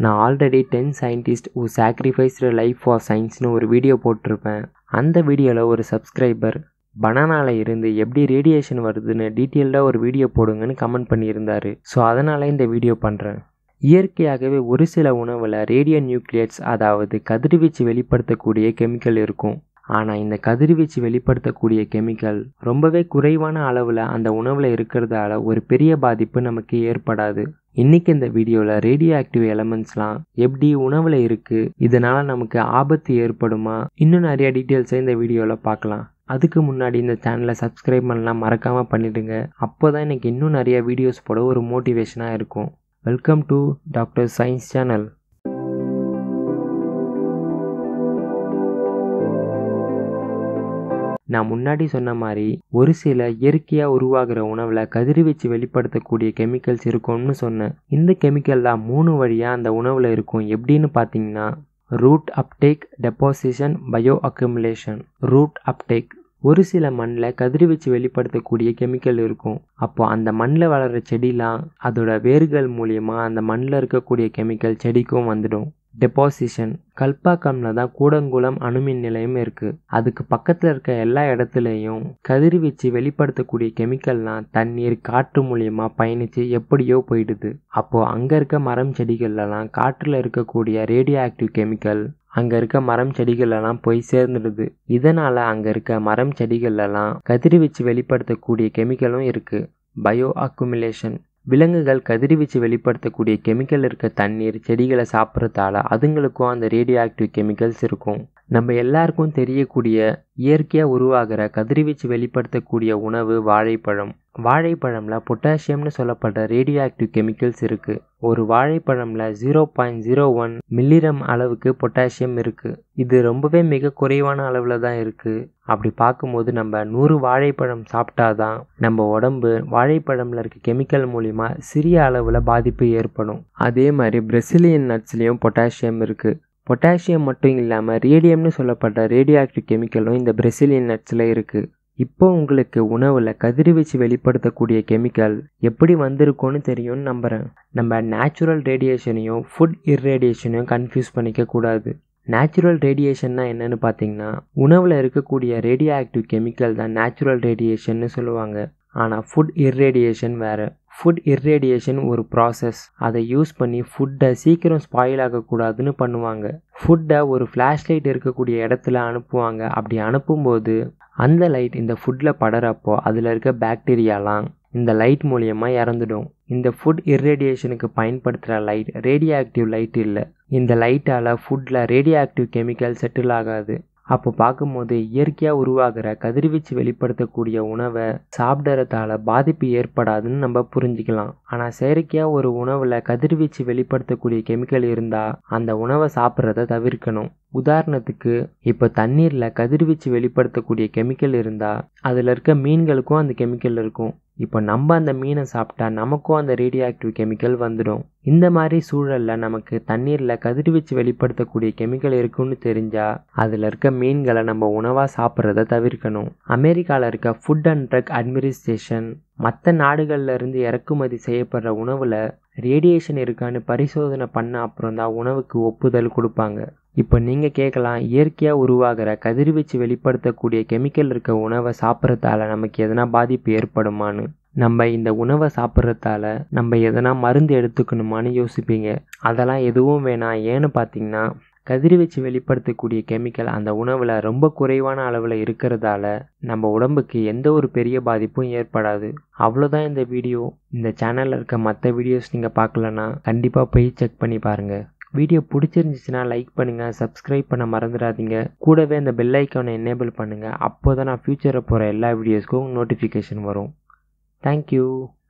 நான் already ten scientist who sacrificed life for சயின்ஸ்னு ஒரு வீடியோ போட்டிருப்பேன் அந்த வீடியோவில் ஒரு சப்ஸ்கிரைபர் பனானாவில் இருந்து எப்படி ரேடியேஷன் வருதுன்னு டீட்டெயில்டாக ஒரு வீடியோ போடுங்கன்னு கமெண்ட் பண்ணியிருந்தாரு ஸோ அதனால் இந்த வீடியோ பண்ணுறேன் இயற்கையாகவே ஒரு சில உணவில் ரேடியோ நியூக்ளியேட்ஸ் அதாவது கதிர்வீச்சு வெளிப்படுத்தக்கூடிய கெமிக்கல் இருக்கும் ஆனால் இந்த கதிர்வீச்சு வெளிப்படுத்தக்கூடிய கெமிக்கல் ரொம்பவே குறைவான அளவில் அந்த உணவில் இருக்கிறதால ஒரு பெரிய பாதிப்பு நமக்கு ஏற்படாது இன்னைக்கு இந்த வீடியோவில் ரேடியோ ஆக்டிவ் எலமெண்ட்ஸ்லாம் எப்படி உணவில் இருக்குது இதனால் நமக்கு ஆபத்து ஏற்படுமா இன்னும் நிறைய டீட்டெயில்ஸை இந்த வீடியோவில் பார்க்கலாம் அதுக்கு முன்னாடி இந்த சேனலை சப்ஸ்கிரைப் பண்ணலாம் மறக்காமல் பண்ணிடுங்க அப்போ தான் எனக்கு இன்னும் நிறைய வீடியோஸ் போட ஒரு மோட்டிவேஷனாக இருக்கும் welcome to doctor science channel நான் முன்னாடி சொன்ன மாதிரி ஒரு சில இயற்கையாக உருவாகிற உணவில் கதிர்வீச்சு வெளிப்படுத்தக்கூடிய கெமிக்கல்ஸ் இருக்கும்னு சொன்னேன் இந்த கெமிக்கல்லாம் மூணு வழியாக அந்த உணவில் இருக்கும் எப்படின்னு பார்த்தீங்கன்னா root uptake deposition bioaccumulation root uptake ஒரு சில மண்ணில் கதிர்வீச்சு வெளிப்படுத்தக்கூடிய கெமிக்கல் இருக்கும் அப்போ அந்த மண்ணில் வளர்கிற செடிலாம் அதோட வேர்கள் மூலியமாக அந்த மண்ணில் இருக்கக்கூடிய கெமிக்கல் செடிக்கும் வந்துடும் டெபாசிஷன் கல்பாக்கம்ல தான் கூடங்குளம் அணுமின் நிலையம் இருக்குது அதுக்கு பக்கத்தில் இருக்க எல்லா இடத்துலையும் கதிர்வீச்சு வெளிப்படுத்தக்கூடிய கெமிக்கல்லாம் தண்ணீர் காற்று மூலியமாக பயணித்து எப்படியோ போயிடுது அப்போது அங்கே இருக்க மரம் செடிகள்லாம் காற்றில் இருக்கக்கூடிய ரேடியோ ஆக்டிவ் கெமிக்கல் அங்கே இருக்க மரம் செடிகளெல்லாம் போய் சேர்ந்துடுது இதனால் அங்கே இருக்க மரம் செடிகள்லாம் கதிர்வீச்சு வெளிப்படுத்தக்கூடிய கெமிக்கலும் இருக்குது பயோ அக்குமுலேஷன் விலங்குகள் கதிர்வீச்சு வெளிப்படுத்தக்கூடிய கெமிக்கல் இருக்க தண்ணீர் செடிகளை சாப்பிட்றதால அதுங்களுக்கும் அந்த ரேடியோ ஆக்டிவ் கெமிக்கல்ஸ் இருக்கும் நம்ம எல்லாருக்கும் தெரியக்கூடிய இயற்கையாக உருவாகிற கதிர்வீச்சு வெளிப்படுத்தக்கூடிய உணவு வாழைப்பழம் வாழைப்பழமில் பொட்டாசியம்னு சொல்லப்பட்ட ரேடியோ ஆக்டிவ் கெமிக்கல்ஸ் இருக்குது ஒரு வாழைப்பழமில் zero point zero one milligram அளவுக்கு பொட்டாசியம் இருக்குது இது ரொம்பவே மிக குறைவான அளவில் தான் இருக்குது அப்படி பார்க்கும்போது நம்ம நூறு வாழைப்பழம் சாப்பிட்டாதான் நம்ம உடம்பு வாழைப்பழமில் இருக்க கெமிக்கல் மூலிமா சிறிய அளவில் பாதிப்பு ஏற்படும் அதே மாதிரி பிரசிலியன் நட்ஸ்லேயும் பொட்டாசியம் இருக்குது பொட்டாசியம் மட்டும் இல்லாமல் ரேடியம்னு சொல்லப்பட்ட ரேடியோ ஆக்டிவ் கெமிக்கலும் இந்த பிரசிலியன் நட்ஸில் இருக்குது இப்போ உங்களுக்கு உணவில் கதிர்வீச்சு வெளிப்படுத்தக்கூடிய கெமிக்கல் எப்படி வந்திருக்கோன்னு தெரியும்னு நம்புகிறேன் நம்ம நேச்சுரல் ரேடியேஷனையும் ஃபுட் இர்ரேடியேஷனையும் கன்ஃபியூஸ் பண்ணிக்க கூடாது நேச்சுரல் ரேடியேஷன்னா என்னன்னு பார்த்தீங்கன்னா உணவில் இருக்கக்கூடிய ரேடியோ ஆக்டிவ் கெமிக்கல் தான் நேச்சுரல் ரேடியேஷன்னு சொல்லுவாங்க ஆனால் ஃபுட் இர்ரேடியேஷன் வேறு ஃபுட் இர்ரேடியேஷன் ஒரு ப்ராசஸ் அதை யூஸ் பண்ணி ஃபுட்டை சீக்கிரம் ஸ்பாயில் ஆகக்கூடாதுன்னு பண்ணுவாங்க ஃபுட்டை ஒரு ஃப்ளாஷ் லைட் இருக்கக்கூடிய இடத்துல அனுப்புவாங்க அப்படி அனுப்பும்போது அந்த லைட் இந்த ஃபுட்டில் படறப்போ அதில் இருக்க பாக்டீரியாலாம் இந்த லைட் மூலியமாக இறந்துடும் இந்த ஃபுட் இர்ரேடியேஷனுக்கு பயன்படுத்துகிற லைட் ரேடியோ ஆக்டிவ் லைட் இல்லை இந்த லைட்டால் ஃபுட்டில் ரேடியோ ஆக்டிவ் கெமிக்கல் செட்டில் ஆகாது அப்போ பார்க்கும்போது இயற்கையாக உருவாகிற கதிர்வீச்சு வெளிப்படுத்தக்கூடிய உணவை சாப்பிட்றதால பாதிப்பு ஏற்படாதுன்னு நம்ம புரிஞ்சுக்கலாம் ஆனால் செயற்கையாக ஒரு உணவில் கதிர்வீச்சு வெளிப்படுத்தக்கூடிய கெமிக்கல் இருந்தால் அந்த உணவை சாப்பிட்றத தவிர்க்கணும் உதாரணத்துக்கு இப்போ தண்ணீரில் கதிர்வீச்சு வெளிப்படுத்தக்கூடிய கெமிக்கல் இருந்தால் அதில் இருக்க மீன்களுக்கும் அந்த கெமிக்கல் இருக்கும் இப்போ நம்ம அந்த மீனை சாப்பிட்டா நமக்கும் அந்த ரேடியோ ஆக்டிவ் கெமிக்கல் வந்துடும் இந்த மாதிரி சூழலில் நமக்கு தண்ணீரில் கதிர்வீச்சு வெளிப்படுத்தக்கூடிய கெமிக்கல் இருக்குன்னு தெரிஞ்சால் அதில் இருக்க மீன்களை நம்ம உணவாக சாப்பிட்றத தவிர்க்கணும் அமெரிக்காவில் இருக்க ஃபுட் அண்ட் ட்ரக் அட்மினிஸ்ட்ரேஷன் மற்ற நாடுகளில் இருந்து இறக்குமதி செய்யப்படுற உணவில் ரேடியேஷன் இருக்கான்னு பரிசோதனை பண்ண அப்புறம் தான் உணவுக்கு ஒப்புதல் கொடுப்பாங்க இப்போ நீங்கள் கேட்கலாம் இயற்கையாக உருவாகிற கதிர்வீச்சு வெளிப்படுத்தக்கூடிய கெமிக்கல் இருக்க உணவை சாப்பிட்றதால நமக்கு எதனா பாதிப்பு ஏற்படுமான்னு நம்ம இந்த உணவை சாப்பிட்றதால நம்ம எதனா மருந்து எடுத்துக்கணுமான்னு யோசிப்பீங்க அதெல்லாம் எதுவும் வேணாம் ஏன்னு பார்த்தீங்கன்னா கதிர்வீச்சு வெளிப்படுத்தக்கூடிய கெமிக்கல் அந்த உணவில் ரொம்ப குறைவான அளவில் இருக்கிறதால நம்ம உடம்புக்கு எந்த ஒரு பெரிய பாதிப்பும் ஏற்படாது அவ்வளோதான் இந்த வீடியோ இந்த சேனலில் இருக்க மற்ற வீடியோஸ் நீங்கள் பார்க்கலன்னா கண்டிப்பாக போய் செக் பண்ணி பாருங்கள் வீடியோ பிடிச்சிருந்துச்சுன்னா லைக் பண்ணுங்கள் சப்ஸ்கிரைப் பண்ண மறந்துடாதீங்க கூடவே அந்த பெல் ஐக்கானை எனேபிள் பண்ணுங்கள் அப்போ தான் நான் ஃப்யூச்சரில் போகிற எல்லா வீடியோஸ்க்கும் நோட்டிஃபிகேஷன் வரும் தேங்க்யூ